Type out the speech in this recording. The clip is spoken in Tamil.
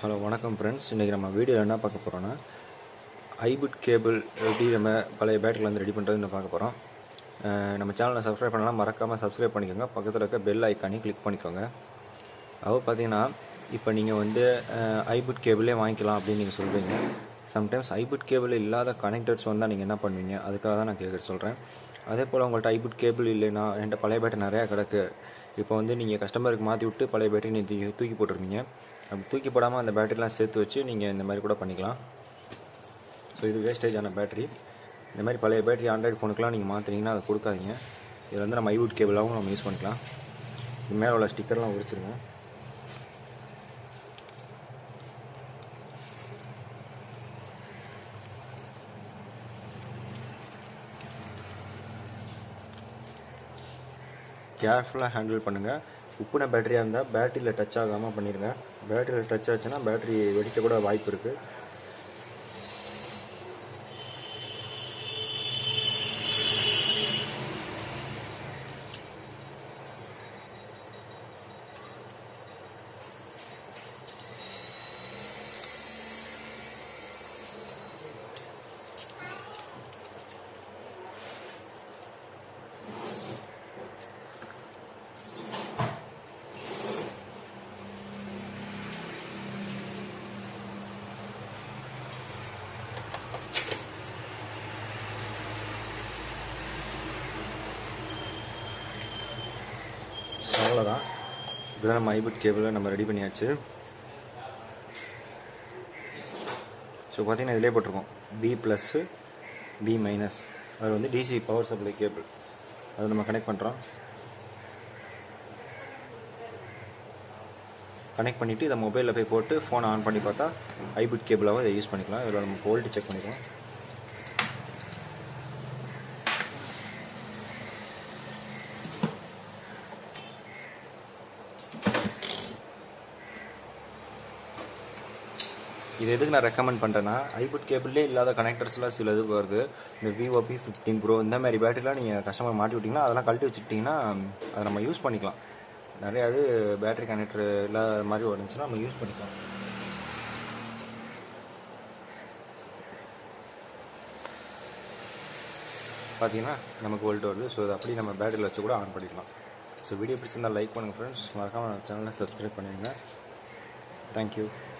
ஹலோ வணக்கம் ஃப்ரெண்ட்ஸ் இன்றைக்கி நம்ம வீடியோ என்ன பார்க்க போகிறோன்னா ஐபுட் கேபிள் எப்படி நம்ம பழைய பேட்டரியில் வந்து ரெடி பண்ணுறதுன்னு பார்க்க போகிறோம் நம்ம சேனலை சப்ஸ்கிரைப் பண்ணலாம் மறக்காமல் சப்ஸ்கிரைப் பண்ணிக்கோங்க பக்கத்தில் இருக்க பெல் ஐக்கானி கிளிக் பண்ணிக்கோங்க அது பார்த்தீங்கன்னா இப்போ நீங்கள் வந்து ஐபுட் கேபிளே வாங்கிக்கலாம் அப்படின்னு நீங்கள் சொல்கிறீங்க சம்டைம்ஸ் ஐபுட் கேபிள் இல்லாத கனெக்டர்ஸ் வந்தால் நீங்கள் என்ன பண்ணுவீங்க அதுக்காக தான் நான் கேட்குற சொல்கிறேன் அதே போல் உங்கள்கிட்ட ஐபுட் கேபிள் இல்லைன்னா என்கிட்ட பழைய பேட்டரி நிறையா கிடக்கு இப்போ வந்து நீங்கள் கஸ்டமருக்கு மாற்றி விட்டு பழைய பேட்டரி நீங்கள் தூக்கி தூக்கி போட்டுருவீங்க அப்படி தூக்கி போடாமல் அந்த பேட்டரிலாம் சேர்த்து வச்சு நீங்கள் இந்த மாதிரி கூட பண்ணிக்கலாம் ஸோ இது வேஸ்டேஜான பேட்டரி இந்த மாதிரி பழைய பேட்டரி ஆண்ட்ராய்டு ஃபோனுக்குலாம் நீங்கள் மாற்றுறீங்கன்னா அதை கொடுக்காதீங்க இதில் வந்து நம்ம ஐவுட் கேபிளாகவும் நம்ம யூஸ் பண்ணிக்கலாம் இது மேலே உள்ள ஸ்டிக்கர்லாம் உரிச்சிருங்க கேர்ஃபுல்லாக ஹேண்டில் பண்ணுங்கள் உப்புன பேட்டரியாக இருந்தால் பேட்டரியில் டச் ஆகாமல் பண்ணிடுங்க பேட்டரியில் டச் ஆச்சுன்னா பேட்டரி வெடிக்க கூட வாய்ப்பு இருக்குது அவ்வளோதான் இதுதான் நம்ம ஐபுட் கேபிளை நம்ம ரெடி பண்ணியாச்சு ஸோ பார்த்தீங்கன்னா இதிலே போட்டிருக்கோம் பி ப்ளஸ்ஸு பி மைனஸ் அது வந்து டிசி பவர் சப்ளை கேபிள் அது நம்ம கனெக்ட் பண்ணுறோம் கனெக்ட் பண்ணிவிட்டு இதை மொபைலில் போய் போட்டு ஃபோனை ஆன் பண்ணி பார்த்தா ஐபுட் கேபிளாகவும் இதை யூஸ் பண்ணிக்கலாம் இதில் நம்ம வோல்ட் செக் பண்ணிக்கலாம் இது எதுக்கு நான் ரெக்கமெண்ட் பண்ணுறேன்னா ஐபுட் கேபிள்லே இல்லாத கனெக்டர்ஸ்லாம் சில இது வருது இந்த விஓபி ஃபிஃப்டீன் ப்ரோ இந்த மாதிரி பேட்டரிலாம் நீங்கள் கஸ்டமர் மாட்டி விட்டிங்கன்னா அதெல்லாம் கழட்டி வச்சுட்டிங்கன்னா அதை நம்ம யூஸ் பண்ணிக்கலாம் நிறைய இது பேட்டரி கனெக்டர் இல்லாத மாதிரி வந்துச்சுன்னா நம்ம யூஸ் பண்ணிக்கலாம் பார்த்தீங்கன்னா நமக்கு வோல்ட் வருது ஸோ அதை அப்படியே நம்ம பேட்டரியில் வச்சு கூட ஆன் பண்ணிக்கலாம் ஸோ வீடியோ பிடிச்சிருந்தா லைக் பண்ணுங்கள் ஃப்ரெண்ட்ஸ் மறக்காமல் சேனலை சப்ஸ்கிரைப் பண்ணிடுங்க தேங்க்யூ